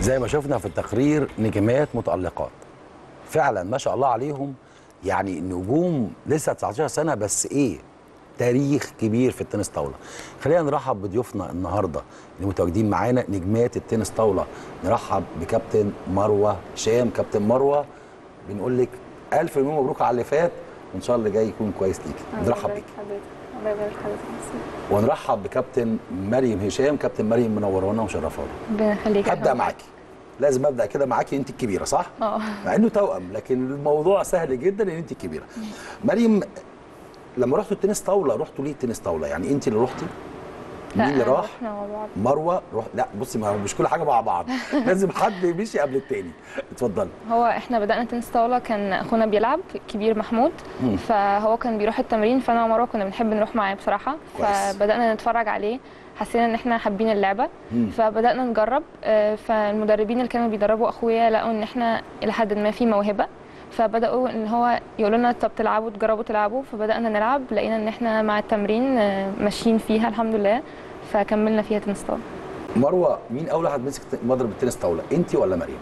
زي ما شفنا في التقرير نجمات متألقات فعلا ما شاء الله عليهم يعني نجوم لسه 19 سنة بس ايه تاريخ كبير في التنس طاولة خلينا نرحب بضيوفنا النهاردة اللي متواجدين معانا نجمات التنس طاولة نرحب بكابتن مروة شام كابتن مروة بنقول لك ألف مليون مبروك على اللي فات وإن شاء الله اللي جاي يكون كويس ليكي نرحب بيك الله يبارك حضرتك ونرحب بكابتن مريم هشام كابتن مريم منورانا ومشرفانا ربنا يخليك يا هبدا حبيبي. معاكي لازم ابدا كده معاكي انت الكبيره صح اه مع انه توأم لكن الموضوع سهل جدا ان انت الكبيره مريم لما رحتوا التنس طاوله رحتوا ليه التنس طاوله يعني انت اللي رحتي مين اللي لا، راح رحنا مع بعض مروه روح لا بصي ما هو مش كل حاجه مع بعض لازم حد مشي قبل التاني اتفضلي هو احنا بدأنا تنس طاولة كان اخونا بيلعب كبير محمود مم. فهو كان بيروح التمرين فانا ومروه كنا بنحب نروح معاه بصراحة كويس. فبدأنا نتفرج عليه حسينا ان احنا حابين اللعبة مم. فبدأنا نجرب آه، فالمدربين اللي كانوا بيدربوا اخويا لقوا ان احنا الى حد ما في موهبة فبدأوا ان هو يقولوا لنا طب تلعبوا تجربوا تلعبوا فبدأنا نلعب لقينا ان احنا مع التمرين آه، ماشيين فيها الحمد لله فكملنا فيها تنس طاولة مروه مين اول واحد مسك مضرب التنس طاوله انت ولا مريم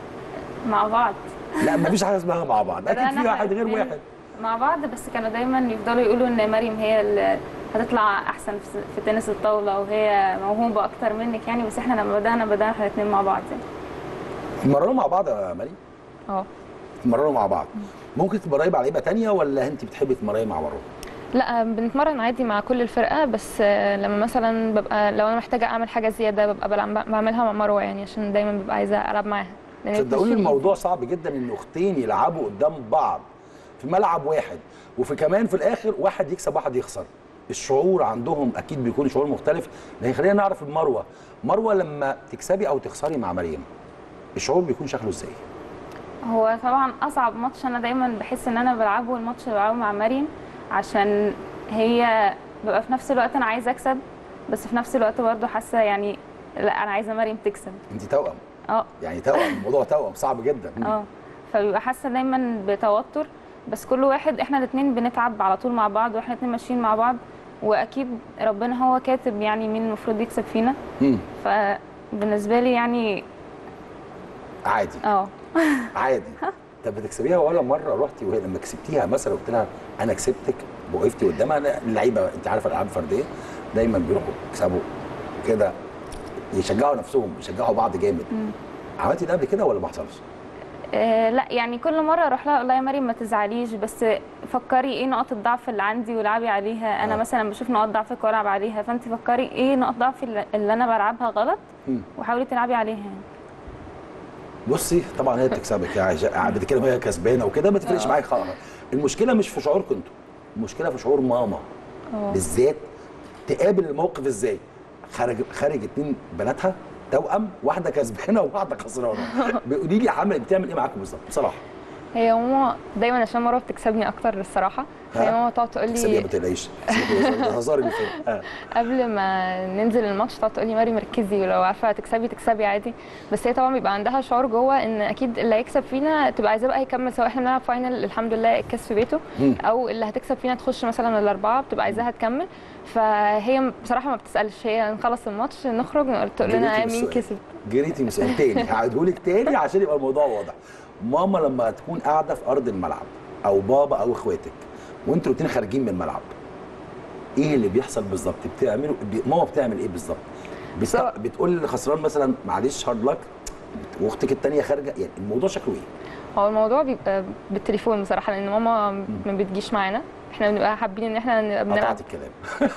مع بعض لا ما فيش حاجه اسمها مع بعض اكيد بدأنا في واحد غير احنا واحد مع بعض بس كانوا دايما يفضلوا يقولوا ان مريم هي اللي هتطلع احسن في في تنس الطاوله وهي موهوبه اكتر منك يعني بس احنا لما بدانا بدانا احنا الاثنين مع بعض يعني تمرنوا مع بعض يا مريم اه تمرنوا مع بعض ممكن تتمرني مع لعيبه تانية ولا انت بتحبي تتمرني مع مروه لا بنتمرن عادي مع كل الفرقه بس آه، لما مثلا ببقى لو انا محتاجه اعمل حاجه زياده ببقى بلعب بعملها مع مروه يعني عشان دايما ببقى عايزه العب معاها لأن هي صدقوني بتشيل الموضوع صعب جدا ان اختين يلعبوا قدام بعض في ملعب واحد وفي كمان في الاخر واحد يكسب واحد يخسر الشعور عندهم اكيد بيكون شعور مختلف لكن خلينا نعرف المروه مروه لما تكسبي او تخسري مع مريم الشعور بيكون شكله ازاي هو طبعا اصعب ماتش انا دايما بحس ان انا بلعبه الماتش اللي بلعبه مع مريم عشان هي ببقى في نفس الوقت انا عايزه اكسب بس في نفس الوقت برضه حاسه يعني لا انا عايزه مريم تكسب انت توأم اه يعني توأم الموضوع توأم صعب جدا اه فبيبقى حاسه دايما بتوتر بس كل واحد احنا الاثنين بنتعب على طول مع بعض واحنا الاثنين ماشيين مع بعض واكيد ربنا هو كاتب يعني مين المفروض يكسب فينا مم. فبالنسبه لي يعني عادي اه عادي طب بتكسبيها ولا مره رحتي وهي لما كسبتيها مثلا قلت لها انا كسبتك وقفتي قدامها أنا اللعيبه انت عارفه الالعاب الفرديه دايما بيروحوا يكسبوا كده يشجعوا نفسهم يشجعوا بعض جامد عملتي ده قبل كده ولا ما حصلش؟ آه، لا يعني كل مره اروح لها اقول لها يا مريم ما تزعليش بس فكري ايه نقط الضعف اللي عندي والعبي عليها انا آه. مثلا بشوف نقط ضعفك والعب عليها فانت فكري ايه نقط ضعفي اللي- اللي انا بلعبها غلط مم. وحاولي تلعبي عليها يعني بصي طبعا هي بتكسبك يعني جا- بتتكلم وهي كسبانه وكده ما تفرقش معاك خالص المشكله مش في شعوركم انتوا المشكله في شعور ماما اه بالذات تقابل الموقف ازاي خارج خارج اتنين بناتها توأم واحده كسبانه وواحده خسرانه قولي لي عمل بتعمل ايه معاكم بالظبط بصراحه هي ماما دايما عشان مروه بتكسبني اكتر الصراحه فهي ها؟ ماما تقعد تقول تكسبيها ما لي تقلقيش ده هزار اللي فات آه. قبل ما ننزل الماتش تقعد تقول لي مريم ركزي ولو عارفه تكسبي تكسبي عادي بس هي طبعا بيبقى عندها شعور جوه ان اكيد اللي هيكسب فينا تبقى عايزاه بقى يكمل سواء احنا بنلعب فاينل الحمد لله الكاس في بيته مم. او اللي هتكسب فينا تخش مثلا الاربعه بتبقى عايزاها تكمل فهي بصراحه ما بتسالش هي نخلص الماتش نخرج نقول- تقول لنا جريتي مين بالسؤال. كسب جريتي من سؤال تاني هعيدهولك تاني عشان يبقى الموضوع واضح ماما لما تكون قاعده في ارض الملعب او بابا او اخواتك وانتوا الاتنين خارجين من الملعب ايه اللي بيحصل بالظبط بتعملوا بي... ماما بتعمل ايه بالظبط بت... سواء- بتقول للخسران مثلا معلش هارد لك واختك التانيه خارجه يعني الموضوع شكله ايه هو الموضوع بيبقى بالتليفون بصراحه لان ماما ما بتجيش معانا احنا بنبقى حابين ان احنا نبقى بنلعب قطعت الكلام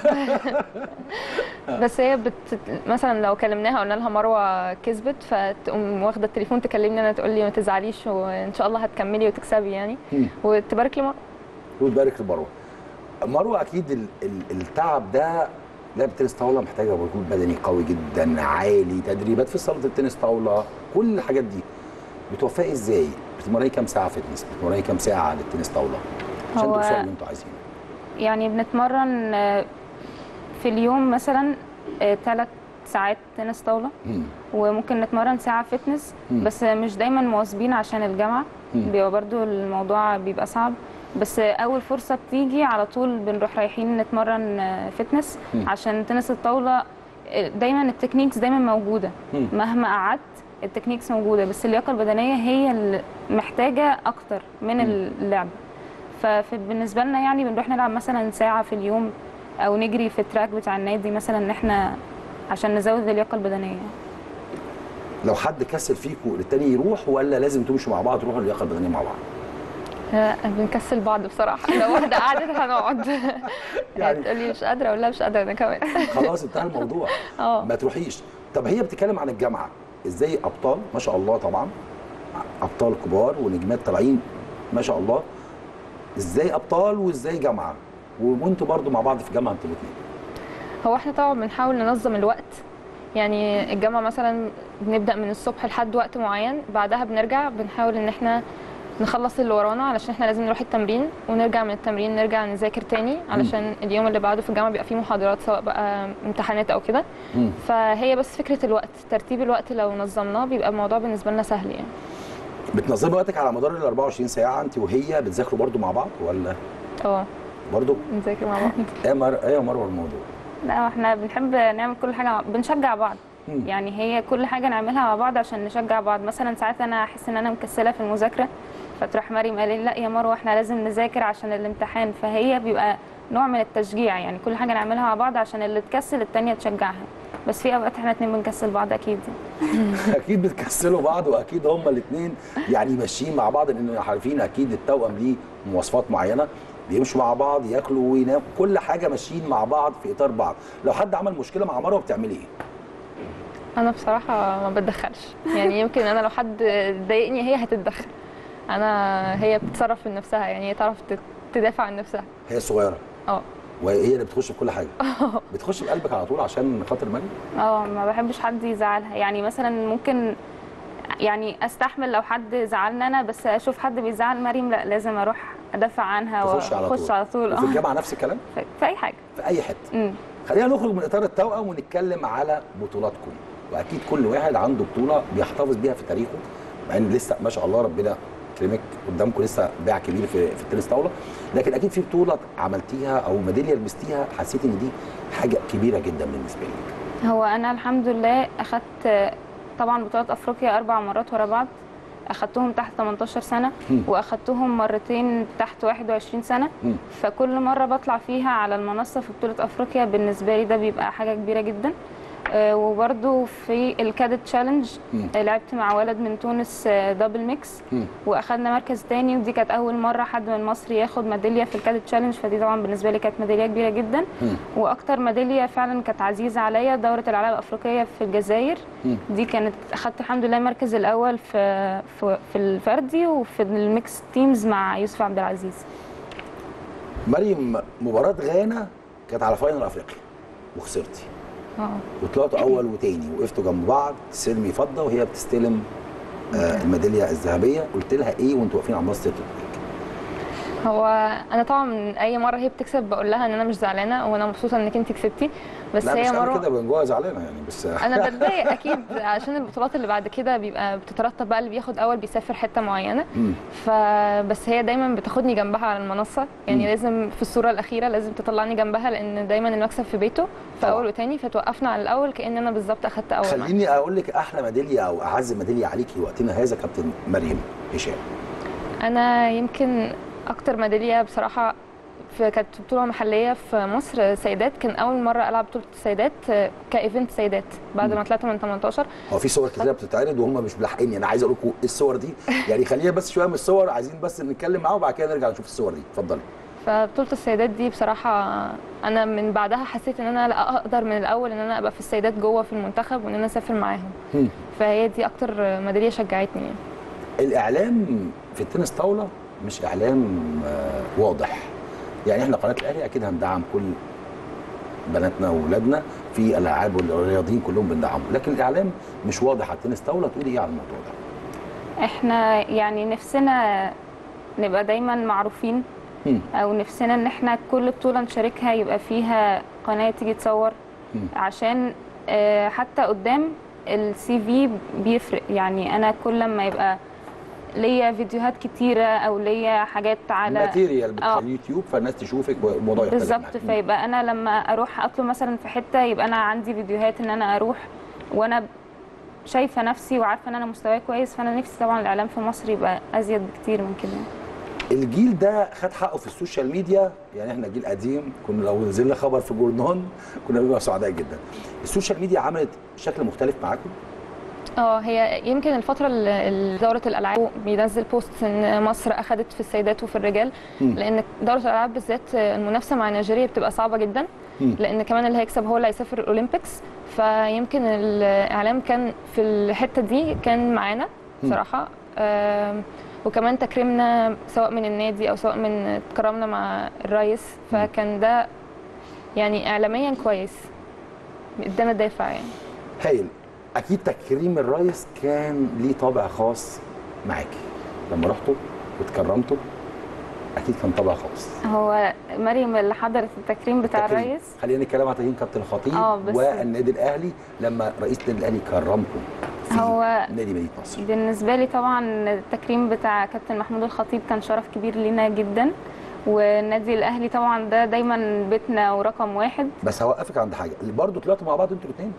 بس هي بت... مثلا لو كلمناها قلنا لها مروه كسبت فتقوم واخده التليفون تكلمني انا تقول لي ما تزعليش وان شاء الله هتكملي وتكسبي يعني مم. وتبارك لي مروه وتبارك لمروه مروه اكيد ال... ال... التعب ده لعبه تنس طاوله محتاجه مجهود بدني قوي جدا عالي تدريبات في صاله التنس طاوله كل الحاجات دي بتوفقي ازاي؟ بتتمرني كام ساعه فتنس؟ بتتمرني كام ساعه للتنس طاوله؟ عشان هو- توصلوا اللي انتوا عايزينه. يعني بنتمرن آه، في اليوم مثلا ثلاث ساعات تنس طاوله مم. وممكن نتمرن ساعه فتنس مم. بس مش دايما مواظبين عشان الجامعه مم. بيبقى برضو الموضوع بيبقى صعب بس اول فرصه بتيجي على طول بنروح رايحين نتمرن آه، فتنس مم. عشان تنس الطاوله آه، دايما التكنيكس دايما موجوده مم. مهما قعدت التكنيكس موجوده بس اللياقه البدنيه هي اللي محتاجه اكتر من اللعبه فبالنسبه لنا يعني بنروح نلعب مثلا ساعه في اليوم او نجري في التراك بتاع النادي مثلا ان احنا عشان نزود اللياقه البدنيه لو حد كسل فيكم التاني يروح ولا لازم تمشوا مع بعض تروحوا اللياقه البدنيه مع بعض لا، بنكسل بعض بصراحه لو واحده قعدت هنقعد يعني- يعني تقولي مش قادره ولا مش قادره انا كمان خلاص انتهى الموضوع اه ما تروحيش طب هي بتتكلم عن الجامعه ازاي ابطال ما شاء الله طبعا ابطال كبار ونجمات طالعين ما شاء الله ازاي ابطال وازاي جامعه وانتوا برضو مع بعض في جامعه انتوا الاثنين هو احنا طبعا بنحاول ننظم الوقت يعني الجامعة مثلا بنبدأ من الصبح لحد وقت معين بعدها بنرجع بنحاول ان احنا نخلص اللي ورانا علشان احنا لازم نروح التمرين ونرجع من التمرين نرجع نذاكر تاني علشان اليوم اللي بعده في الجامعة بيبقى فيه محاضرات سواء بقى امتحانات او كده مم. فهي بس فكرة الوقت ترتيب الوقت لو نظمناه بيبقى الموضوع بالنسبة لنا سهل يعني بتنظمي وقتك على مدار ال 24 ساعه انت وهي بتذاكروا برضو مع بعض ولا اه برضو نذاكر مع بعض ايه مر... ايه يا مروه الموضوع لا احنا بنحب نعمل كل حاجه بنشجع بعض مم. يعني هي كل حاجه نعملها مع بعض عشان نشجع بعض مثلا ساعات انا احس ان انا مكسله في المذاكره فتروح مريم قال لي لا يا مروه احنا لازم نذاكر عشان الامتحان فهي بيبقى نوع من التشجيع يعني كل حاجه نعملها مع بعض عشان اللي تكسل التانية تشجعها بس في اوقات احنا اتنين بنكسل بعض اكيد اكيد بتكسلوا بعض واكيد هما الاثنين يعني ماشيين مع بعض لان عارفين اكيد التوأم ليه مواصفات معينه بيمشوا مع بعض ياكلوا ويناموا كل حاجه ماشيين مع بعض في اطار بعض لو حد عمل مشكله مع مروه بتعملي ايه انا بصراحه ما بتدخلش يعني يمكن انا لو حد ضايقني هي هتتدخل انا هي بتتصرف من نفسها يعني هي تعرف تت- تدافع عن نفسها هي صغيره اه وهي اللي بتخش في كل حاجه بتخش بقلبك على طول عشان خاطر مريم اه ما بحبش حد يزعلها يعني مثلا ممكن يعني استحمل لو حد زعلني انا بس اشوف حد بيزعل مريم لا لازم اروح ادافع عنها تخش على واخش طول على طول وفي اه الجامعه نفس الكلام في- في اي حاجه في اي حته امم خلينا نخرج من اطار التوأم ونتكلم على بطولاتكم واكيد كل واحد عنده بطوله بيحتفظ بيها في تاريخه مع ان لسه ما شاء الله ربنا يكرمك قدامكم لسه باع كبير في في التنس طاوله لكن اكيد في بطوله عملتيها او ميداليه لبستيها حسيت ان دي حاجه كبيره جدا بالنسبه لك هو انا الحمد لله اخدت طبعا بطولات افريقيا اربع مرات ورا بعض اخدتهم تحت 18 سنه مم. واخدتهم مرتين تحت 21 سنه مم. فكل مره بطلع فيها على المنصه في بطوله افريقيا بالنسبه لي ده بيبقى حاجه كبيره جدا آه، وبرده في الكادت تشالنج مم. آه، لعبت مع ولد من تونس آه، دبل ميكس مم. واخدنا مركز تاني ودي كانت اول مره حد من مصر ياخد ميداليه في الكادت تشالنج فدي طبعا بالنسبه لي كانت ميداليه كبيره جدا مم. واكتر ميداليه فعلا كانت عزيزه عليا دوره الالعاب الافريقيه في الجزائر مم. دي كانت اخدت الحمد لله المركز الاول في في, في الفردي وفي الميكس تيمز مع يوسف عبد العزيز مريم مباراه غانا كانت على فاينل افريقيا وخسرتي اه وطلعتوا اول وتاني وقفتوا جنب بعض تستلمي فضه وهي بتستلم آه الميداليه الذهبيه قلت لها ايه وانتوا واقفين على منصه التتويج هو انا طبعا من اي مره هي بتكسب بقول لها ان انا مش زعلانه وانا مبسوطه انك انت كسبتي بس لا هي مش انا مره كده من جوه زعلانه يعني بس انا بتضايق اكيد عشان البطولات اللي بعد كده بيبقى بتترتب بقى اللي بياخد اول بيسافر حته معينه مم. فبس هي دايما بتاخدني جنبها على المنصه يعني مم. لازم في الصوره الاخيره لازم تطلعني جنبها لان دايما المكسب في بيته في طبعا. اول وتاني فتوقفنا على الاول كان انا بالظبط اخدت اول معاه. خليني اقول لك احلى ميداليه او اعز ميداليه عليكي وقتنا هذا كابتن مريم هشام انا يمكن اكتر ميداليه بصراحه في كانت بطوله محليه في مصر سيدات كان اول مره العب بطوله السيدات كايفنت سيدات بعد ما طلعت من 18 هو في صور كتير بتتعرض وهم مش ملاحقيني انا عايز اقول لكم الصور دي يعني خلينا بس شويه من الصور عايزين بس نتكلم معاهم وبعد كده نرجع نشوف الصور دي اتفضلي فبطوله السيدات دي بصراحه انا من بعدها حسيت ان انا لا اقدر من الاول ان انا ابقى في السيدات جوه في المنتخب وان انا اسافر معاهم مم. فهي دي اكتر ميداليه شجعتني يعني. الاعلام في التنس طاوله مش اعلام آه، واضح يعني احنا قناه الاهلي اكيد هندعم كل بناتنا واولادنا في الالعاب والرياضيين كلهم بندعمهم لكن الاعلام مش واضح على التنس طاوله تقولي ايه على الموضوع ده احنا يعني نفسنا نبقى دايما معروفين مم. او نفسنا ان احنا كل بطوله نشاركها يبقى فيها قناه تيجي تصور مم. عشان آه، حتى قدام السي في بيفرق يعني انا كل لما يبقى ليا فيديوهات كتيره او ليا حاجات على ماتيريال بتاع آه. اليوتيوب فالناس تشوفك والموضوع يختلف بالظبط معاك. فيبقى انا لما اروح اطلب مثلا في حته يبقى انا عندي فيديوهات ان انا اروح وانا شايفه نفسي وعارفه ان انا مستواي كويس فانا نفسي طبعا الاعلام في مصر يبقى ازيد بكتير من كده الجيل ده خد حقه في السوشيال ميديا يعني احنا جيل قديم كنا لو نزلنا خبر في جورنان كنا بنبقى سعداء جدا السوشيال ميديا عملت شكل مختلف معاكم اه هي يمكن الفترة اللي دورة الألعاب بينزل بوست إن مصر أخدت في السيدات وفي الرجال مم. لأن دورة الألعاب بالذات المنافسة مع نيجيريا بتبقى صعبة جدا مم. لأن كمان اللي هيكسب هو اللي هيسافر الأولمبيكس فيمكن الإعلام كان في الحتة دي كان معانا مم. بصراحة آم، وكمان تكريمنا سواء من النادي أو سواء من تكرمنا مع الرئيس فكان ده يعني إعلاميا كويس ادانا دافع يعني هايل اكيد تكريم الرئيس كان ليه طابع خاص معاكي لما رحتوا واتكرمتوا اكيد كان طابع خاص هو مريم اللي حضرت التكريم بتاع تكريم. الرئيس خلينا نتكلم عن تكريم كابتن الخطيب آه، بس- والنادي الاهلي لما رئيس النادي الاهلي كرمكم في هو نادي مدينه نصر بالنسبه لي طبعا التكريم بتاع كابتن محمود الخطيب كان شرف كبير لينا جدا والنادي الاهلي طبعا ده دايما بيتنا ورقم واحد بس هوقفك عند حاجه برضه طلعتوا مع بعض انتوا الاثنين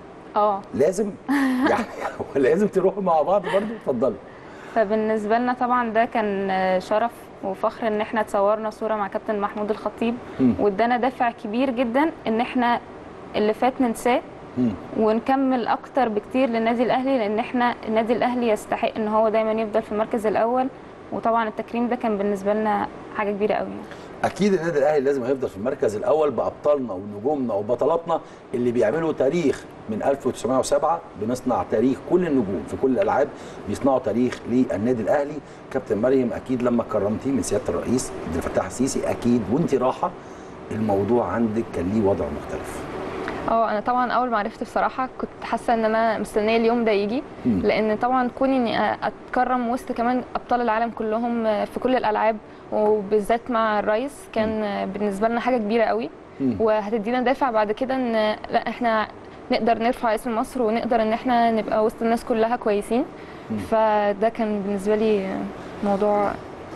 اه لازم يعني لازم تروحوا مع بعض برضه اتفضلوا فبالنسبه لنا طبعا ده كان شرف وفخر ان احنا تصورنا صوره مع كابتن محمود الخطيب مم. وادانا دافع كبير جدا ان احنا اللي فات ننساه مم. ونكمل اكتر بكتير للنادي الاهلي لان احنا النادي الاهلي يستحق ان هو دايما يفضل في المركز الاول وطبعا التكريم ده كان بالنسبه لنا حاجه كبيره قوي اكيد النادي الاهلي لازم هيفضل في المركز الاول بابطالنا ونجومنا وبطلاتنا اللي بيعملوا تاريخ من 1907 بنصنع تاريخ كل النجوم في كل الالعاب بيصنعوا تاريخ للنادي الاهلي كابتن مريم اكيد لما كرمتيه من سياده الرئيس عبد الفتاح السيسي اكيد وانت راحه الموضوع عندك كان ليه وضع مختلف اه انا طبعا اول ما عرفت بصراحه كنت حاسه ان انا مستنيه اليوم ده يجي مم. لان طبعا كوني اني اتكرم وسط كمان ابطال العالم كلهم في كل الالعاب وبالذات مع الرئيس كان بالنسبه لنا حاجه كبيره قوي مم. وهتدينا دافع بعد كده ان لا احنا نقدر نرفع اسم مصر ونقدر ان احنا نبقى وسط الناس كلها كويسين مم. فده كان بالنسبه لي موضوع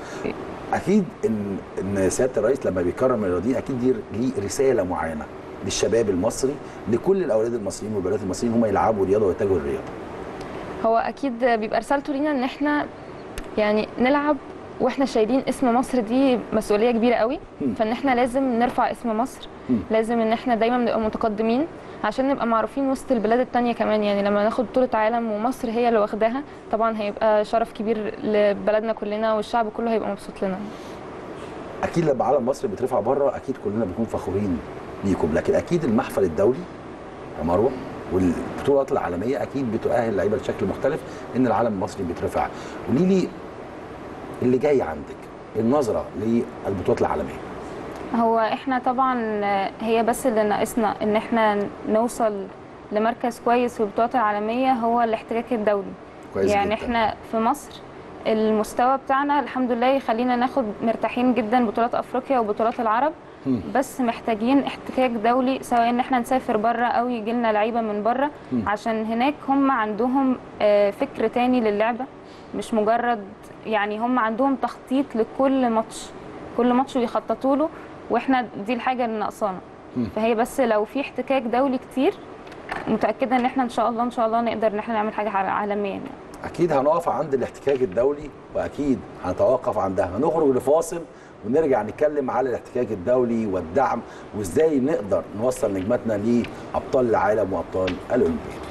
اكيد ان ان سياده الرئيس لما بيكرم الرياضيين اكيد دي ليه رساله معينه للشباب المصري لكل الاولاد المصريين والبنات المصريين هم يلعبوا رياضه ويتجهوا للرياضه هو اكيد بيبقى رسالته لينا ان احنا يعني نلعب واحنا شايلين اسم مصر دي مسؤوليه كبيره قوي مم. فان احنا لازم نرفع اسم مصر مم. لازم ان احنا دايما نبقى متقدمين عشان نبقى معروفين وسط البلاد التانية كمان يعني لما ناخد بطولة عالم ومصر هي اللي واخداها طبعا هيبقى شرف كبير لبلدنا كلنا والشعب كله هيبقى مبسوط لنا اكيد لما علم مصر بيترفع بره اكيد كلنا بنكون فخورين بيكم لكن اكيد المحفل الدولي يا مروه والبطولات العالميه اكيد بتؤهل اللعيبه بشكل مختلف ان العالم المصري بيترفع قولي لي اللي جاي عندك النظره للبطولات العالميه هو احنا طبعا هي بس اللي ناقصنا ان احنا نوصل لمركز كويس في البطولات العالميه هو الاحتكاك الدولي كويس يعني جدا. احنا في مصر المستوى بتاعنا الحمد لله يخلينا ناخد مرتاحين جدا بطولات افريقيا وبطولات العرب مم. بس محتاجين احتكاك دولي سواء ان احنا نسافر بره او يجي لنا لعيبه من بره مم. عشان هناك هم عندهم آه، فكر تاني للعبه مش مجرد يعني هم عندهم تخطيط لكل ماتش كل ماتش بيخططوا له واحنا دي الحاجه اللي ناقصانا مم. فهي بس لو في احتكاك دولي كتير متاكده ان احنا ان شاء الله ان شاء الله نقدر ان احنا نعمل حاجه عالميا يعني. اكيد هنقف عند الاحتكاك الدولي واكيد هنتوقف عندها هنخرج لفاصل ونرجع نتكلم على الاحتكاك الدولي والدعم وازاي نقدر نوصل نجماتنا لابطال العالم وابطال الاولمبياد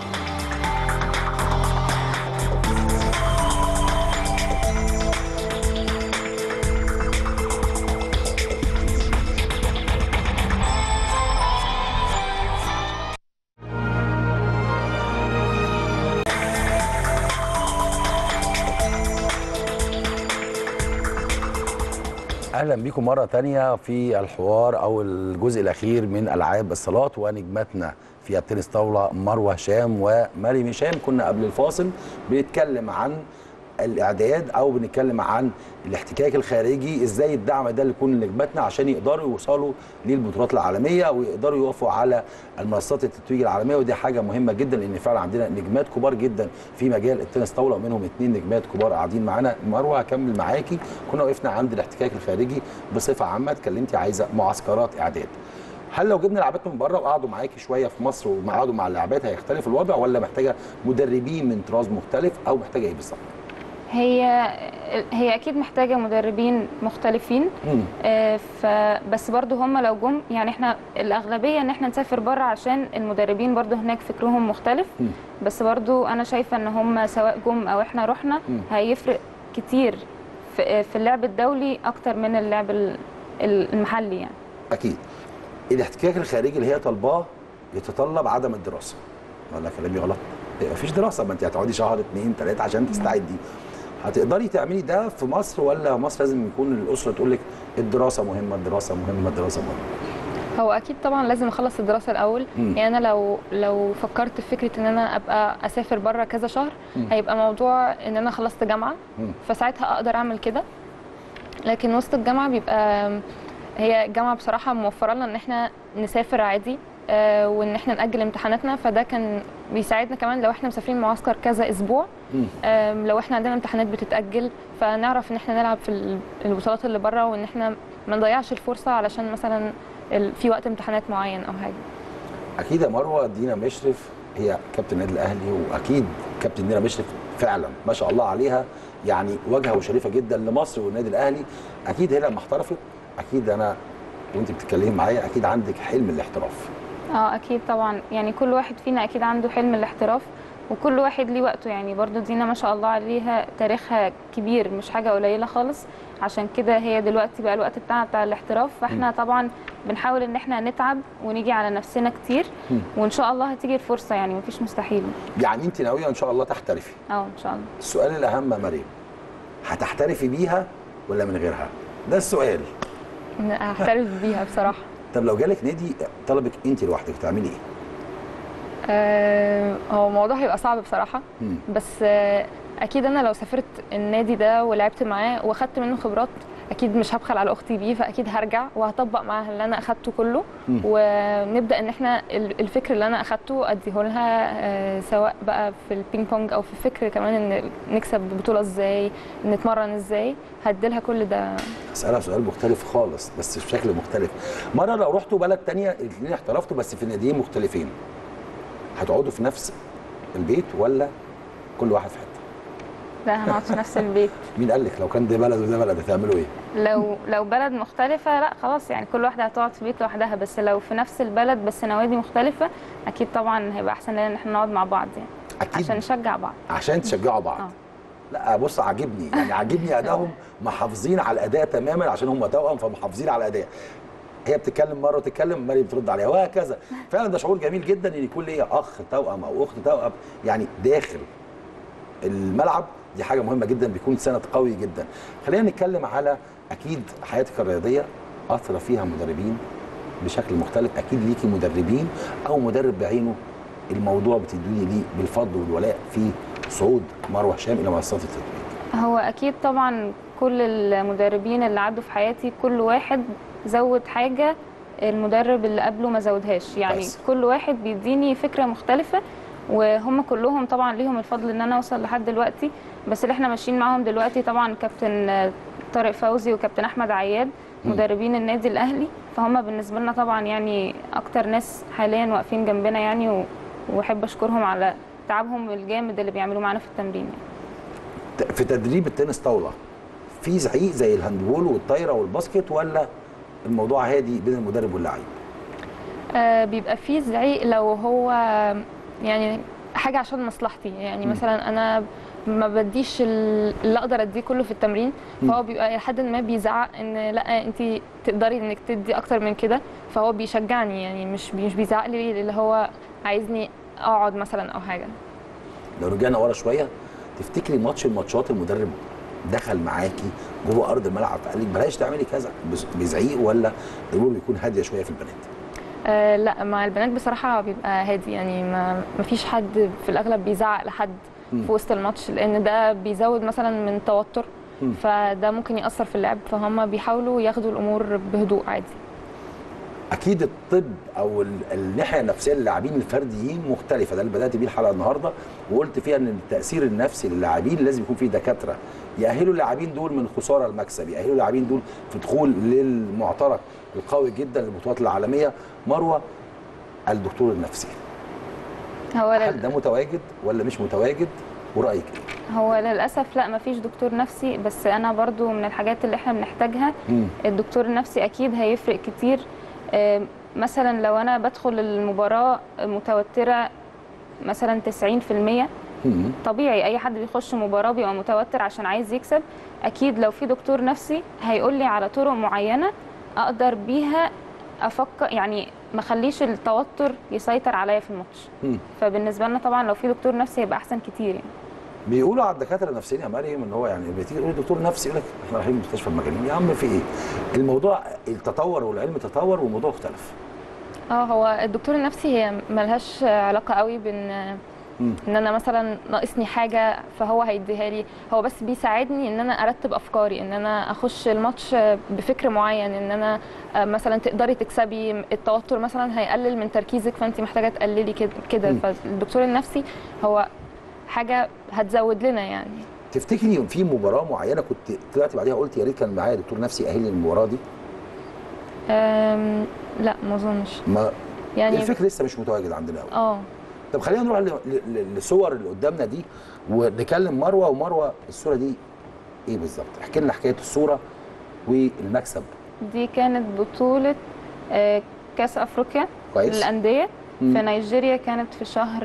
اهلا بيكم مره تانية في الحوار او الجزء الاخير من العاب الصالات ونجماتنا في التنس طاوله مروه هشام ومريم هشام كنا قبل الفاصل بنتكلم عن الاعداد او بنتكلم عن الاحتكاك الخارجي ازاي الدعم ده اللي يكون لنجماتنا عشان يقدروا يوصلوا للبطولات العالميه ويقدروا يقفوا على المنصات التتويج العالميه ودي حاجه مهمه جدا لان فعلا عندنا نجمات كبار جدا في مجال التنس طاوله ومنهم اثنين نجمات كبار قاعدين معانا مروه هكمل معاكي كنا وقفنا عند الاحتكاك الخارجي بصفه عامه اتكلمتي عايزه معسكرات اعداد هل لو جبنا لعبات من بره وقعدوا معاكي شويه في مصر وقعدوا مع اللاعبات هيختلف الوضع ولا محتاجه مدربين من طراز مختلف او محتاجه ايه بالظبط؟ هي هي اكيد محتاجه مدربين مختلفين مم. آه، ف بس برضو هم لو جم يعني احنا الاغلبيه ان احنا نسافر بره عشان المدربين برضو هناك فكرهم مختلف مم. بس برضو انا شايفه ان هم سواء جم او احنا رحنا مم. هيفرق كتير في في اللعب الدولي اكتر من اللعب ال- ال- المحلي يعني اكيد الاحتكاك الخارجي اللي هي طالباه يتطلب عدم الدراسه ولا كلامي غلط ما فيش دراسه ما انت هتقعدي شهر اثنين ثلاثه عشان تستعدي هتقدري تعملي ده في مصر ولا مصر لازم يكون الاسره تقول لك الدراسه مهمه الدراسه مهمه الدراسه مهمه هو اكيد طبعا لازم اخلص الدراسه الاول مم. يعني انا لو لو فكرت في فكره ان انا ابقى اسافر بره كذا شهر مم. هيبقى موضوع ان انا خلصت جامعه مم. فساعتها اقدر اعمل كده لكن وسط الجامعه بيبقى هي الجامعه بصراحه موفره لنا ان احنا نسافر عادي آه، وان احنا ناجل امتحاناتنا فده كان بيساعدنا كمان لو احنا مسافرين معسكر كذا اسبوع مم. آم، لو احنا عندنا امتحانات بتتاجل فنعرف ان احنا نلعب في ال- البطولات اللي بره وان احنا ما نضيعش الفرصه علشان مثلا ال- في وقت امتحانات معين او حاجه اكيد يا مروه دينا مشرف هي كابتن النادي الاهلي واكيد كابتن دينا مشرف فعلا ما شاء الله عليها يعني واجهه وشريفه جدا لمصر والنادي الاهلي اكيد هي لما احترفت اكيد انا وانت بتتكلمي معايا اكيد عندك حلم الاحتراف اه اكيد طبعا يعني كل واحد فينا اكيد عنده حلم الاحتراف وكل واحد ليه وقته يعني برضو دينا ما شاء الله عليها تاريخها كبير مش حاجه قليله خالص عشان كده هي دلوقتي بقى الوقت بتاعها بتاع الاحتراف فاحنا طبعا بنحاول ان احنا نتعب ونيجي على نفسنا كتير مم. وان شاء الله هتيجي الفرصه يعني مفيش مستحيل يعني انت ناويه ان شاء الله تحترفي اه ان شاء الله السؤال الاهم يا مريم هتحترفي بيها ولا من غيرها ده السؤال إن احترف بيها بصراحه طب لو جالك نادي طلبك انت لوحدك تعملي ايه آه، هو الموضوع هيبقى صعب بصراحه مم. بس آه، اكيد انا لو سافرت النادي ده ولعبت معاه واخدت منه خبرات اكيد مش هبخل على اختي بيه فاكيد هرجع وهطبق معاها اللي انا اخدته كله مم. ونبدا ان احنا ال- الفكر اللي انا اخدته اديه لها آه، سواء بقى في البينج بونج او في فكر كمان ان نكسب بطوله ازاي نتمرن ازاي هديلها كل ده اسالها سؤال مختلف خالص بس بشكل مختلف مره لو رحتوا بلد تانية الاثنين احترفتوا بس في ناديين مختلفين هتقعدوا في نفس البيت ولا كل واحد في حته لا هنقعد في نفس البيت مين قال لك لو كان ده بلد وده بلد هتعملوا ايه لو لو بلد مختلفة لا خلاص يعني كل واحدة هتقعد في بيت لوحدها بس لو في نفس البلد بس نوادي مختلفة أكيد طبعا هيبقى أحسن لنا إن احنا نقعد مع بعض يعني اكيد عشان نشجع بعض عشان تشجعوا بعض آه. لا بص عاجبني يعني عاجبني ادائهم محافظين على الاداء تماما عشان هم توأم فمحافظين على الاداء هي بتتكلم مره وتتكلم مريم بترد عليها وهكذا فعلا ده شعور جميل جدا ان يكون ليا اخ توأم او اخت توأم يعني داخل الملعب دي حاجه مهمه جدا بيكون سند قوي جدا خلينا نتكلم على اكيد حياتك الرياضيه اثر فيها مدربين بشكل مختلف اكيد ليكي مدربين او مدرب بعينه الموضوع بتدوني ليه بالفضل والولاء في صعود مروه هشام الى منصات التتويج هو أكيد طبعا كل المدربين اللي عدوا في حياتي كل واحد زود حاجة المدرب اللي قبله ما زودهاش يعني بس. كل واحد بيديني فكرة مختلفة وهم كلهم طبعا ليهم الفضل ان انا اوصل لحد دلوقتي بس اللي احنا ماشيين معاهم دلوقتي طبعا كابتن آه، طارق فوزي وكابتن احمد عياد مم. مدربين النادي الاهلي فهم بالنسبه لنا طبعا يعني اكتر ناس حاليا واقفين جنبنا يعني و- واحب اشكرهم على تعبهم الجامد اللي بيعملوه معانا في التمرين يعني. ت- في تدريب التنس طاوله في زعيق زي الهاندبول والطايره والباسكت ولا الموضوع هادي بين المدرب واللاعب آه، بيبقى فيه زعيق لو هو يعني حاجه عشان مصلحتي يعني مم. مثلا انا ما بديش ال- اللي اقدر اديه كله في التمرين مم. فهو بيبقى لحد ما بيزعق ان لا انت تقدري انك تدي اكتر من كده فهو بيشجعني يعني مش مش بيزعق لي اللي هو عايزني اقعد مثلا او حاجه لو رجعنا ورا شويه تفتكري ماتش الماتشات المدرب دخل معاكي جوه ارض الملعب فقال لك بلاش تعملي كذا بز- بزعيق ولا الامور بيكون هاديه شويه في البنات آه لا مع البنات بصراحة بيبقى هادي يعني ما ما فيش حد في الأغلب بيزعق لحد مم. في وسط الماتش لأن ده بيزود مثلا من توتر مم. فده ممكن يأثر في اللعب فهم بيحاولوا ياخدوا الأمور بهدوء عادي اكيد الطب او ال- الناحيه النفسيه للاعبين الفرديين مختلفه ده اللي بدات بيه الحلقه النهارده وقلت فيها ان التاثير النفسي للاعبين لازم يكون فيه دكاتره يأهلوا اللاعبين دول من خساره المكسب يأهلوا اللاعبين دول في دخول للمعترك القوي جدا للبطولات العالميه مروه الدكتور النفسي هو هل لل... ده متواجد ولا مش متواجد ورايك ايه هو للاسف لا مفيش دكتور نفسي بس انا برضو من الحاجات اللي احنا بنحتاجها مم. الدكتور النفسي اكيد هيفرق كتير آم، مثلا لو انا بدخل المباراه متوتره مثلا 90% مم. طبيعي اي حد بيخش مباراه بيبقى متوتر عشان عايز يكسب اكيد لو في دكتور نفسي هيقول لي على طرق معينه اقدر بيها افكر يعني ما اخليش التوتر يسيطر عليا في الماتش مم. فبالنسبه لنا طبعا لو في دكتور نفسي هيبقى احسن كتير يعني بيقولوا على الدكاتره النفسيين يا مريم ان هو يعني بتيجي تقول دكتور نفسي يقول لك احنا رايحين مستشفى المجانين يا عم في ايه؟ الموضوع التطور والعلم تطور والموضوع اختلف. اه هو الدكتور النفسي هي ملهاش علاقه قوي بان مم. ان انا مثلا ناقصني حاجه فهو هيديها لي هو بس بيساعدني ان انا ارتب افكاري ان انا اخش الماتش بفكر معين ان انا آه، مثلا تقدري تكسبي التوتر مثلا هيقلل من تركيزك فانت محتاجه تقللي كده كده مم. فالدكتور النفسي هو حاجه هتزود لنا يعني تفتكري في مباراه معينه كنت طلعت بعديها قلت يا ريت كان معايا دكتور نفسي يأهلني للمباراه دي؟ أم، لا ما اظنش ما يعني الفكر لسه مش متواجد عندنا قوي. اه طب خلينا نروح ل- ل- للصور اللي قدامنا دي ونكلم مروه ومروه الصوره دي ايه بالظبط؟ احكي لنا حكايه الصوره والمكسب دي كانت بطوله آه، كاس افريقيا كويس؟ للانديه مم. في نيجيريا كانت في شهر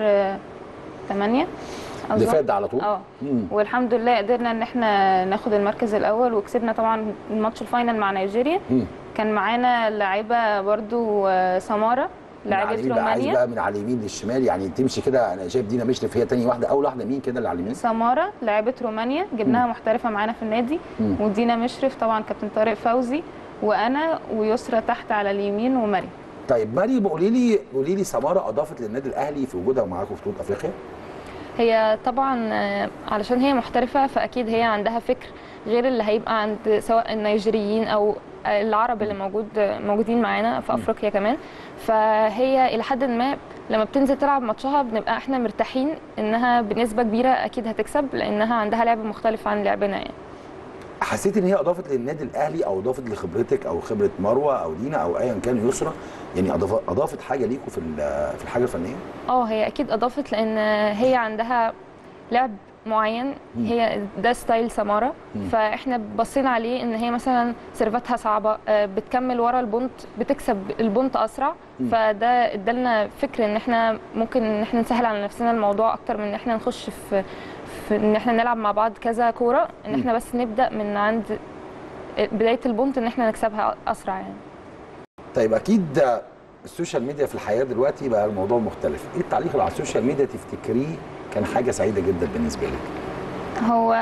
8 اللي فات ده على طول؟ اه مم. والحمد لله قدرنا ان احنا ناخد المركز الاول وكسبنا طبعا الماتش الفاينل مع نيجيريا مم. كان معانا لاعيبه برضو آه، سماره من على لاعيبه اليمين بقى، عايز رومانيا بقى من على اليمين للشمال يعني تمشي كده انا شايف دينا مشرف هي تاني واحده اول واحده مين كده اللي على اليمين سماره لاعيبه رومانيا جبناها محترفه معانا في النادي مم. ودينا مشرف طبعا كابتن طارق فوزي وانا ويسرى تحت على اليمين ومريم طيب مريم قولي لي قولي لي سماره اضافت للنادي الاهلي في وجودها معاكم في بطوله افريقيا هي طبعا آه، علشان هي محترفة فأكيد هي عندها فكر غير اللي هيبقى عند سواء النيجيريين أو العرب اللي موجود موجودين معانا في أفريقيا كمان فهي إلى حد ما لما بتنزل تلعب ماتشها بنبقى احنا مرتاحين انها بنسبة كبيرة اكيد هتكسب لانها عندها لعب مختلف عن لعبنا يعني حسيت ان هي اضافت للنادي الاهلي او اضافت لخبرتك او خبره مروه او دينا او ايا كان يسرى يعني أضاف- اضافت حاجه ليكم في ال- في الحاجه الفنيه اه هي اكيد اضافت لان هي عندها لعب معين هي ده ستايل سماره مم. فاحنا بصينا عليه ان هي مثلا سيرفاتها صعبه آه، بتكمل ورا البونت بتكسب البونت اسرع مم. فده ادالنا فكر ان احنا ممكن ان احنا نسهل على نفسنا الموضوع اكتر من ان احنا نخش في في ان احنا نلعب مع بعض كذا كوره ان مم. احنا بس نبدا من عند بدايه البونت ان احنا نكسبها اسرع يعني طيب اكيد السوشيال ميديا في الحياه دلوقتي بقى الموضوع مختلف ايه التعليق اللي على السوشيال ميديا تفتكريه كان حاجه سعيده جدا بالنسبه لك هو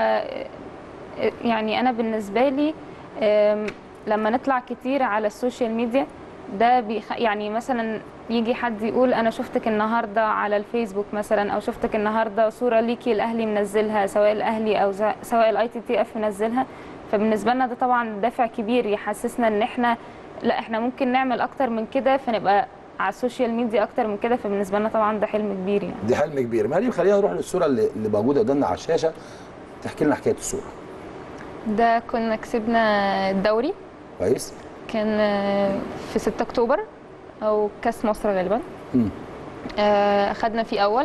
يعني انا بالنسبه لي أم، لما نطلع كتير على السوشيال ميديا ده بيخ... يعني مثلا يجي حد يقول انا شفتك النهارده على الفيسبوك مثلا او شفتك النهارده صوره ليكي الاهلي منزلها سواء الاهلي او ز- سواء الاي تي تي اف منزلها فبالنسبه لنا ده طبعا دافع كبير يحسسنا ان احنا لا احنا ممكن نعمل اكتر من كده فنبقى على السوشيال ميديا اكتر من كده فبالنسبه لنا طبعا ده حلم كبير يعني دي حلم كبير مريم خلينا نروح للصوره اللي, اللي موجوده قدامنا على الشاشه تحكي لنا حكايه الصوره ده كنا كسبنا الدوري كويس كان آه، في 6 اكتوبر او كاس مصر غالبا مم. آه، اخدنا فيه اول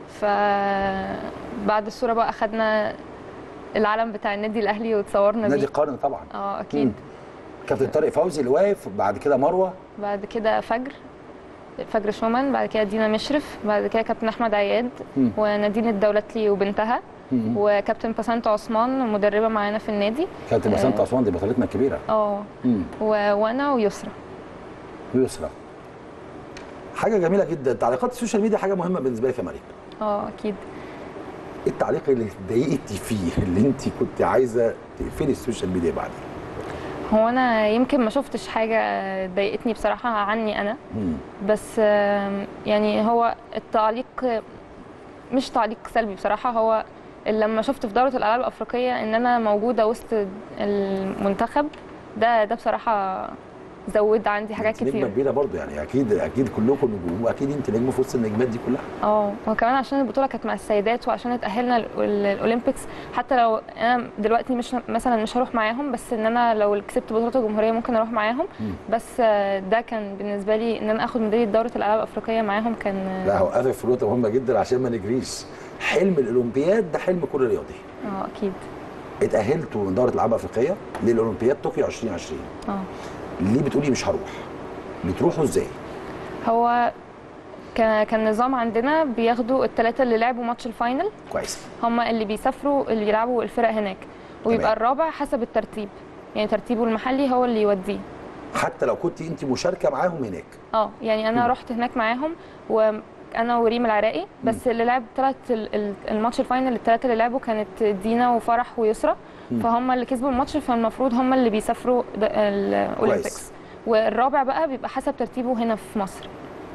فبعد الصوره بقى اخدنا العلم بتاع النادي الاهلي وتصورنا نادي بيه القرن طبعا اه اكيد مم. كابتن طارق فوزي اللي واقف بعد كده مروه بعد كده فجر فجر شومان بعد كده دينا مشرف بعد كده كابتن احمد عياد مم. ونادين الدولتلي وبنتها مم. وكابتن بسنت عثمان مدربه معانا في النادي كابتن بسنت آه. اسوان دي بطلتنا الكبيره اه مم. و- وانا ويسرا يسرى حاجه جميله جدا تعليقات السوشيال ميديا حاجه مهمه بالنسبه لك يا مريم اه اكيد ايه التعليق اللي اتضايقتي فيه اللي انت كنت عايزه تقفلي السوشيال ميديا بعدين هو انا يمكن ما شفتش حاجه ضايقتني بصراحه عني انا مم. بس آم، يعني هو التعليق مش تعليق سلبي بصراحه هو لما شفت في دوره الالعاب الافريقيه ان انا موجوده وسط المنتخب ده ده بصراحه زود عندي حاجات أنت نجمه كتير كبيره برضه يعني اكيد اكيد كلكم نجوم واكيد انت نجمه في وسط النجمات دي كلها اه وكمان عشان البطوله كانت مع السيدات وعشان اتاهلنا ال- ال- الاولمبيكس حتى لو انا دلوقتي مش مثلا مش هروح معاهم بس ان انا لو كسبت بطوله الجمهوريه ممكن اروح معاهم مم. بس آه، ده كان بالنسبه لي ان انا اخد ميداليه دوره الالعاب الافريقيه معاهم كان آه، لا هوقفك في نقطه مهمه جدا عشان ما نجريش حلم الاولمبياد ده حلم كل رياضي اه اكيد اتاهلتوا من دوره الالعاب الافريقيه للاولمبياد طوكيو 2020 اه ليه بتقولي مش هروح بتروحوا ازاي هو كان كان نظام عندنا بياخدوا الثلاثه اللي لعبوا ماتش الفاينل كويس هم اللي بيسافروا اللي بيلعبوا الفرق هناك ويبقى تمام. الرابع حسب الترتيب يعني ترتيبه المحلي هو اللي يوديه حتى لو كنت انت مشاركه معاهم هناك اه يعني انا مم. رحت هناك معاهم وانا وريم العراقي بس اللي لعب ثلاث الماتش الفاينل الثلاثه اللي لعبوا كانت دينا وفرح ويسرا مم. فهم اللي كسبوا الماتش فالمفروض هم اللي بيسافروا د- الاولمبيكس والرابع بقى بيبقى حسب ترتيبه هنا في مصر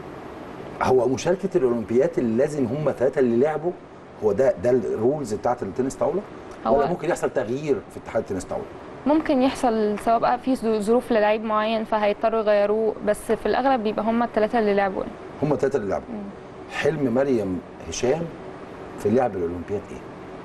هو مشاركه الاولمبياد اللي لازم هم ثلاثه اللي لعبوا هو ده ده الرولز بتاعت التنس طاوله هو- ولا ممكن يحصل تغيير في اتحاد التنس طاوله ممكن يحصل سواء بقى في ظروف للعيب معين فهيضطروا يغيروه بس في الاغلب بيبقى هم الثلاثه اللي لعبوا هم الثلاثه اللي لعبوا حلم مريم هشام في لعب الاولمبياد ايه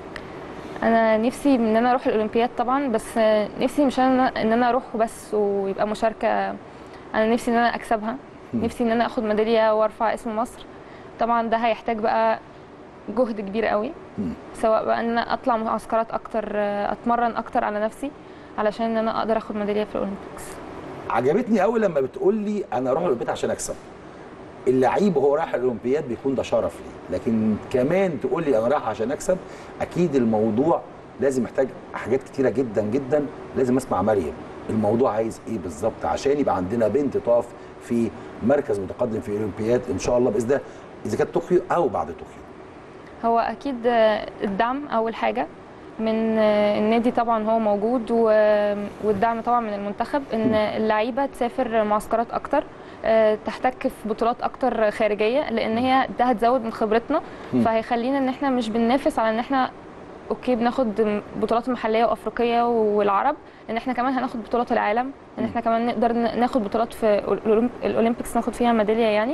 انا نفسي ان انا اروح الاولمبياد طبعا بس نفسي مش انا ان انا اروح بس ويبقى مشاركه انا نفسي ان انا اكسبها مم. نفسي ان انا اخد ميداليه وارفع اسم مصر طبعا ده هيحتاج بقى جهد كبير قوي مم. سواء بقى ان انا اطلع معسكرات اكتر اتمرن اكتر على نفسي علشان ان انا اقدر اخد ميداليه في الاولمبيكس عجبتني قوي لما بتقول لي انا اروح الاولمبياد عشان اكسب اللعيب وهو رايح الاولمبياد بيكون ده شرف ليه لكن كمان تقول لي انا رايح عشان اكسب اكيد الموضوع لازم محتاج حاجات كتيره جدا جدا لازم اسمع مريم الموضوع عايز ايه بالظبط عشان يبقى عندنا بنت تقف في مركز متقدم في الاولمبياد ان شاء الله باذن الله اذا كانت طوكيو او بعد طوكيو هو اكيد الدعم اول حاجه من النادي طبعا هو موجود و- والدعم طبعا من المنتخب ان اللعيبه تسافر معسكرات اكتر آه، تحتك في بطولات اكتر خارجيه لان هي ده هتزود من خبرتنا مم. فهيخلينا ان احنا مش بننافس على ان احنا اوكي بناخد بطولات محليه وافريقيه والعرب ان احنا كمان هناخد بطولات العالم ان احنا كمان نقدر ن- ناخد بطولات في الأولمب- الاولمبيكس ناخد فيها ميداليه يعني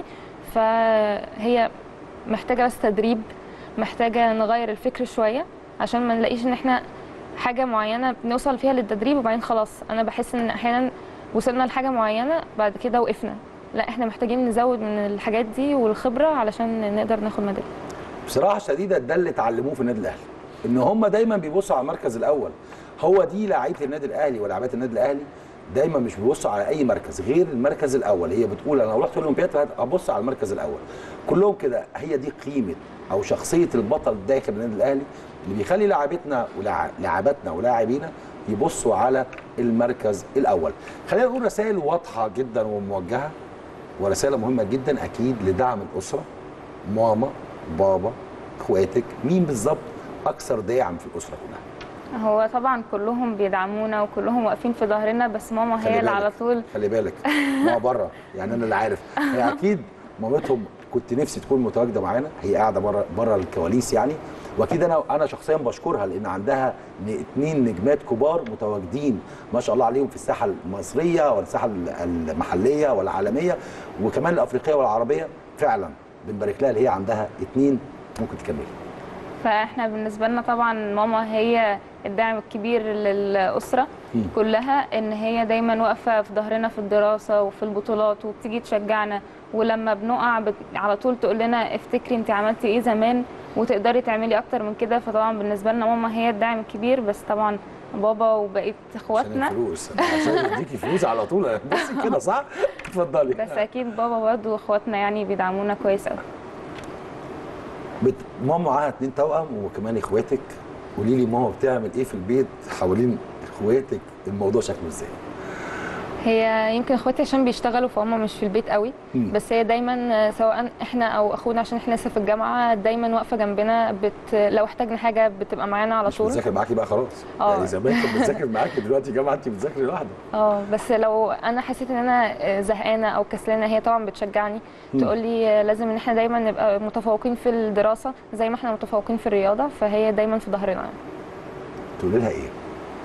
فهي محتاجه بس تدريب محتاجه نغير الفكر شويه عشان ما نلاقيش ان احنا حاجه معينه بنوصل فيها للتدريب وبعدين خلاص انا بحس ان احيانا وصلنا لحاجه معينه بعد كده وقفنا لا احنا محتاجين نزود من الحاجات دي والخبره علشان نقدر ناخد ميداليه بصراحه شديده ده اللي اتعلموه في النادي الاهلي ان هم دايما بيبصوا على المركز الاول هو دي لعيبه النادي الاهلي ولاعبات النادي الاهلي دايما مش بيبصوا على اي مركز غير المركز الاول هي بتقول انا لو رحت الاولمبياد هبص على المركز الاول كلهم كده هي دي قيمه او شخصيه البطل داخل النادي الاهلي اللي بيخلي لاعبتنا ولاعباتنا ولاعبينا يبصوا على المركز الاول خلينا نقول رسائل واضحه جدا وموجهه ورساله مهمه جدا اكيد لدعم الاسره ماما بابا اخواتك مين بالظبط اكثر داعم في الاسره كلها هو طبعا كلهم بيدعمونا وكلهم واقفين في ظهرنا بس ماما خلي هي اللي بالك. على طول خلي بالك ما بره يعني انا اللي عارف هي اكيد مامتهم كنت نفسي تكون متواجده معانا هي قاعده بره بره الكواليس يعني واكيد انا انا شخصيا بشكرها لان عندها ن- اتنين نجمات كبار متواجدين ما شاء الله عليهم في الساحه المصريه والساحه ال- المحليه والعالميه وكمان الافريقيه والعربيه فعلا بنبارك لها اللي هي عندها اتنين ممكن تكملي فاحنا بالنسبه لنا طبعا ماما هي الدعم الكبير للاسره مم. كلها ان هي دايما واقفه في ظهرنا في الدراسه وفي البطولات وبتيجي تشجعنا ولما بنقع بت... على طول تقول لنا افتكري انت عملتي ايه زمان وتقدري تعملي اكتر من كده فطبعا بالنسبه لنا ماما هي الدعم الكبير بس طبعا بابا وبقيه عشان اخواتنا الفلوس عشان يديكي فلوس على طول بصي كده صح اتفضلي بس اكيد بابا برضه واخواتنا يعني بيدعمونا كويس قوي بت... ماما معاها اتنين توأم وكمان اخواتك قولي لي ماما بتعمل ايه في البيت حوالين اخواتك الموضوع شكله ازاي هي يمكن اخواتي عشان بيشتغلوا فهم مش في البيت قوي مم. بس هي دايما سواء احنا او اخونا عشان احنا لسه في الجامعه دايما واقفه جنبنا بت... لو احتاجنا حاجه بتبقى معانا على مش طول بتذاكر معاكي بقى خلاص اه. يعني زمان كانت بتذاكر معاكي دلوقتي جامعه انت بتذاكري لوحدك اه بس لو انا حسيت ان انا زهقانه او كسلانه هي طبعا بتشجعني مم. تقول لي لازم ان احنا دايما نبقى متفوقين في الدراسه زي ما احنا متفوقين في الرياضه فهي دايما في ظهرنا تقولي لها ايه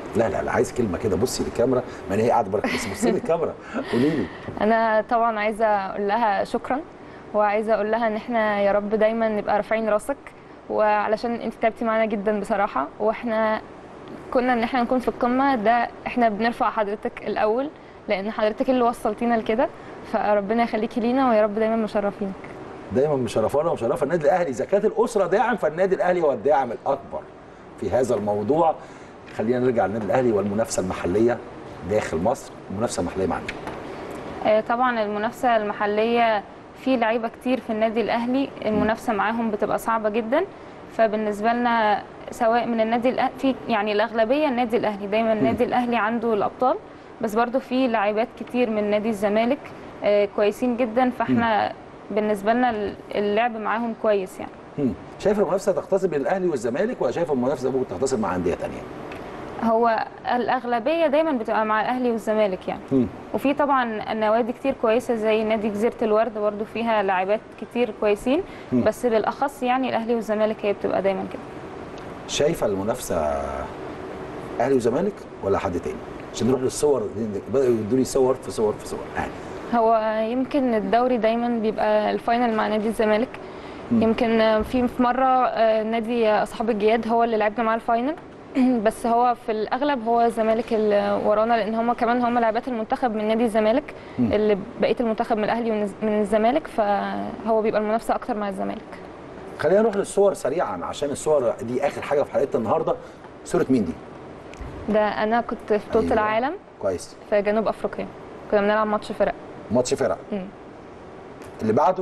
لا لا لا عايز كلمه كده بصي للكاميرا ما أنا هي قاعده بركه بس بصي للكاميرا قولي لي انا طبعا عايزه اقول لها شكرا وعايزه اقول لها ان احنا يا رب دايما نبقى رافعين راسك وعلشان انت تعبتي معانا جدا بصراحه واحنا كنا ان احنا نكون في القمه ده احنا بنرفع حضرتك الاول لان حضرتك اللي وصلتينا لكده فربنا يخليكي لينا ويا رب دايما مشرفينك دايما مشرفانا ومشرفه النادي الاهلي اذا كانت الاسره داعم فالنادي الاهلي هو الداعم الاكبر في هذا الموضوع خلينا نرجع للنادي الاهلي والمنافسه المحليه داخل مصر المنافسه المحليه مع مين؟ آه، طبعا المنافسه المحليه في لعيبه كتير في النادي الاهلي المنافسه معاهم بتبقى صعبه جدا فبالنسبه لنا سواء من النادي الأهلي في يعني الاغلبيه النادي الاهلي دايما النادي الاهلي عنده الابطال بس برضو في لاعبات كتير من نادي الزمالك آه، كويسين جدا فاحنا بالنسبه لنا اللعب معاهم كويس يعني مم. شايف المنافسه تختصر بين الاهلي والزمالك ولا شايف المنافسه ممكن تختصر مع انديه ثانيه؟ هو الاغلبيه دايما بتبقى مع الاهلي والزمالك يعني مم. وفي طبعا نوادي كتير كويسه زي نادي جزيره الورد برضو فيها لاعبات كتير كويسين مم. بس بالاخص يعني الاهلي والزمالك هي بتبقى دايما كده شايفه المنافسه اهلي وزمالك ولا حد تاني؟ عشان نروح للصور بداوا يدوا لي صور في صور في صور اهلي هو يمكن الدوري دايما بيبقى الفاينل مع نادي الزمالك مم. يمكن في في مره آه، نادي اصحاب الجياد هو اللي لعبنا معاه الفاينل بس هو في الاغلب هو الزمالك اللي ورانا لان هم كمان هم لاعبات المنتخب من نادي الزمالك مم. اللي بقيه المنتخب من الاهلي ومن من الزمالك فهو بيبقى المنافسه اكتر مع الزمالك خلينا نروح للصور سريعا عشان الصور دي اخر حاجه في حلقتنا النهارده صوره مين دي؟ ده انا كنت في بطوله أيوة. العالم كويس في جنوب افريقيا كنا بنلعب ماتش فرق ماتش فرق مم. اللي بعده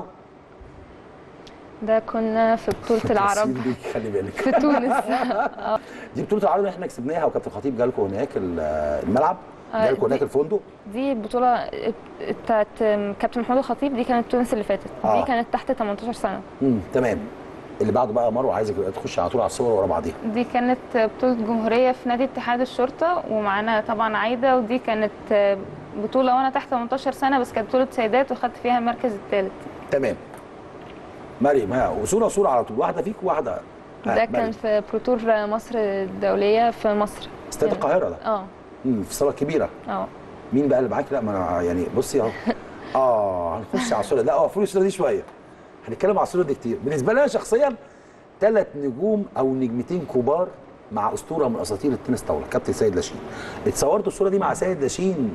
ده كنا في بطوله العرب التفاصيل دي خلي بالك في تونس دي بطوله العرب اللي احنا كسبناها وكابتن خطيب جالكم هناك ال- الملعب آه، جالكم هناك دي- الفندق دي البطولة بتاعت كابتن محمود الخطيب دي كانت تونس اللي فاتت آه. دي كانت تحت 18 سنة امم تمام اللي بعده بقى مروه عايزك تخش على طول على الصور ورا بعضيها دي كانت بطوله جمهوريه في نادي اتحاد الشرطه ومعانا طبعا عايده ودي كانت بطوله وانا تحت 18 سنه بس كانت بطوله سيدات وخدت فيها المركز الثالث تمام مريم ها وصوره صوره على طول واحده فيك وواحده ها، ده مريم. كان في بروتور مصر الدولية في مصر استاد يعني- القاهره ده اه امم في صاله كبيره اه مين بقى اللي معاك لا ما انا يعني بصي اهو اه هنخش على الصوره لا اه فول الصوره دي شويه هنتكلم على الصوره دي كتير بالنسبه لي انا شخصيا ثلاث نجوم او نجمتين كبار مع اسطوره من اساطير التنس طاوله كابتن سيد لاشين اتصورتوا الصوره دي مع سيد لاشين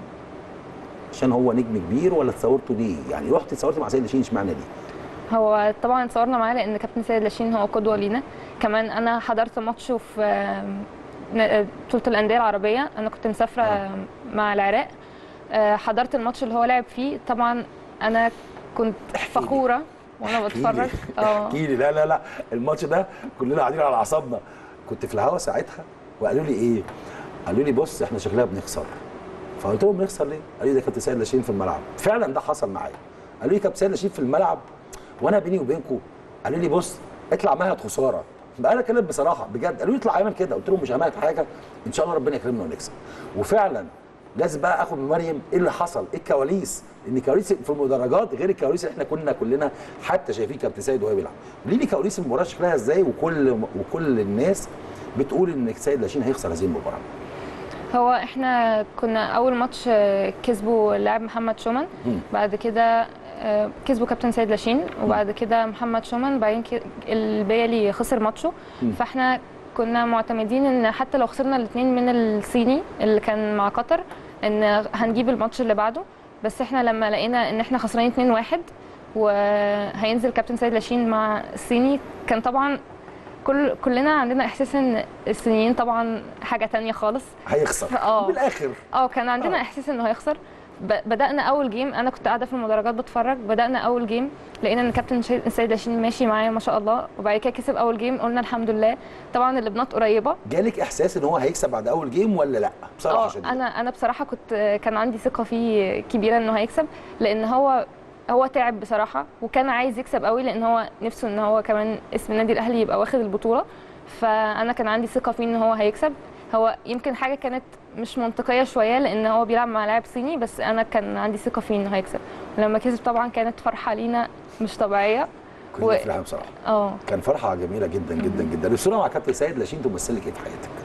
عشان هو نجم كبير ولا اتصورتوا ليه يعني رحت اتصورت مع سيد لاشين اشمعنى ليه هو طبعا اتصورنا معاه لان كابتن سيد لاشين هو قدوه لينا كمان انا حضرت ماتشه في آم، ن- بطوله الانديه العربيه انا كنت مسافره آه. مع العراق آه، حضرت الماتش اللي هو لعب فيه طبعا انا كنت احكي لي. فخوره وانا بتفرج اه احكي لي لا لا لا الماتش ده كلنا قاعدين على اعصابنا كنت في الهوا ساعتها وقالوا لي ايه قالوا لي بص احنا شكلنا بنخسر فقلت لهم بنخسر ليه قالوا لي ده كابتن سيد لاشين في الملعب فعلا ده حصل معايا قالوا لي كابتن سيد لاشين في الملعب وانا بيني وبينكم قالوا لي بص اطلع مهد خساره بقى انا اتكلم بصراحه بجد قالوا لي اطلع اعمل كده قلت لهم مش همهد حاجه ان شاء الله ربنا يكرمنا ونكسب وفعلا لازم بقى اخد من مريم ايه اللي حصل ايه الكواليس ان كواليس في المدرجات غير الكواليس اللي احنا كنا كلنا حتى شايفين كابتن سيد وهو بيلعب قولي لي كواليس المباراه شكلها ازاي وكل وكل الناس بتقول ان سيد لاشين هيخسر هذه المباراه هو احنا كنا اول ماتش آه، كسبوا اللاعب محمد شومان مم. بعد كده آه، كسبوا كابتن سيد لاشين وبعد كده محمد شومان بعدين ك- البيلي خسر ماتشه مم. فاحنا كنا معتمدين ان حتى لو خسرنا الاثنين من الصيني اللي كان مع قطر ان هنجيب الماتش اللي بعده بس احنا لما لقينا ان احنا خسرانين 2-1 وهينزل كابتن سيد لاشين مع الصيني كان طبعا كل كلنا عندنا احساس ان الصينيين طبعا حاجه تانية خالص هيخسر اه. بالاخر اه كان عندنا آه. احساس انه هيخسر ب- بدانا اول جيم انا كنت قاعده في المدرجات بتفرج بدانا اول جيم لقينا ان كابتن شي- سيد لاشين ماشي معايا ما شاء الله وبعد كده كسب اول جيم قلنا الحمد لله طبعا اللبنات قريبه جالك احساس ان هو هيكسب بعد اول جيم ولا لا بصراحه اه شديد انا انا بصراحه كنت كان عندي ثقه فيه كبيره انه هيكسب لان هو هو تعب بصراحه وكان عايز يكسب قوي لان هو نفسه ان هو كمان اسم النادي الاهلي يبقى واخد البطوله فانا كان عندي ثقه فيه ان هو هيكسب هو يمكن حاجه كانت مش منطقيه شويه لان هو بيلعب مع لاعب صيني بس انا كان عندي ثقه فيه انه هيكسب ولما كسب طبعا كانت فرحه لينا مش طبيعيه كلنا و- فرحنا بصراحه اه كان فرحه جميله جدا جدا جدا الصوره مع كابتن سيد لاشين تمثل لك ايه في حياتك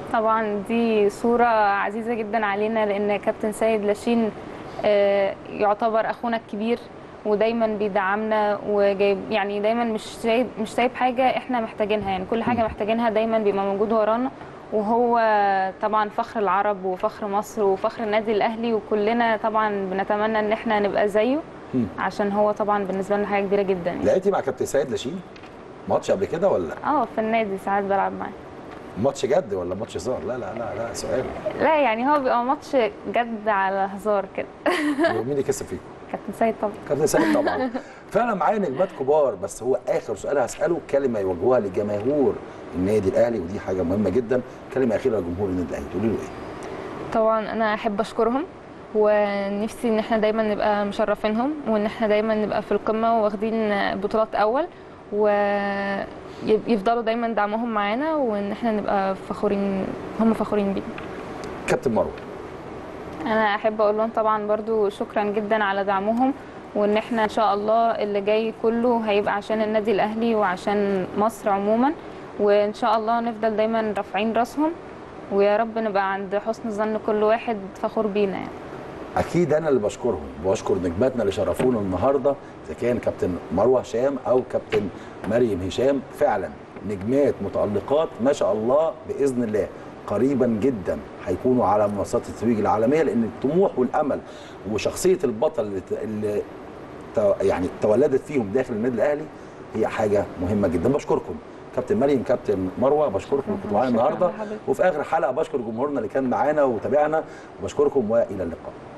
طبعا دي صورة عزيزة جدا علينا لأن كابتن سيد لاشين آه، يعتبر أخونا الكبير ودايما بيدعمنا وجايب يعني دايما مش سايب مش سايب حاجة احنا محتاجينها يعني كل حاجة محتاجينها دايما بيبقى موجود ورانا وهو طبعا فخر العرب وفخر مصر وفخر النادي الأهلي وكلنا طبعا بنتمنى ان احنا نبقى زيه مم. عشان هو طبعا بالنسبة لنا حاجة كبيرة جدا يعني. لعبتي مع كابتن سيد لاشين ماتش قبل كده ولا اه في النادي ساعات بلعب معاه ماتش جد ولا ماتش هزار لا لا لا لا سؤال لا يعني هو بيبقى ماتش جد على هزار كده مين اللي كسب فيكم كابتن سيد طبعا كابتن سيد طبعا فعلا معايا نجمات كبار بس هو اخر سؤال هساله كلمه يوجهوها لجماهير النادي الاهلي ودي حاجه مهمه جدا كلمه اخيره لجمهور النادي الاهلي تقولي له ايه طبعا انا احب اشكرهم ونفسي ان احنا دايما نبقى مشرفينهم وان احنا دايما نبقى في القمه واخدين بطولات اول ويفضلوا دايما دعمهم معانا وان احنا نبقى فخورين هم فخورين بينا كابتن مروه انا احب اقول لهم طبعا برضو شكرا جدا على دعمهم وان احنا ان شاء الله اللي جاي كله هيبقى عشان النادي الاهلي وعشان مصر عموما وان شاء الله نفضل دايما رافعين راسهم ويا رب نبقى عند حسن ظن كل واحد فخور بينا يعني اكيد انا اللي بشكرهم واشكر نجماتنا اللي شرفونا النهارده اذا كان كابتن مروه هشام او كابتن مريم هشام فعلا نجمات متالقات ما شاء الله باذن الله قريبا جدا هيكونوا على منصات التتويج العالميه لان الطموح والامل وشخصيه البطل اللي ت- اللي ت- يعني تولدت فيهم داخل النادي الاهلي هي حاجه مهمه جدا بشكركم كابتن مريم كابتن مروه بشكركم كنتوا معايا شكراً النهارده لحضرتك. وفي اخر حلقه بشكر جمهورنا اللي كان معانا وتابعنا وبشكركم والى اللقاء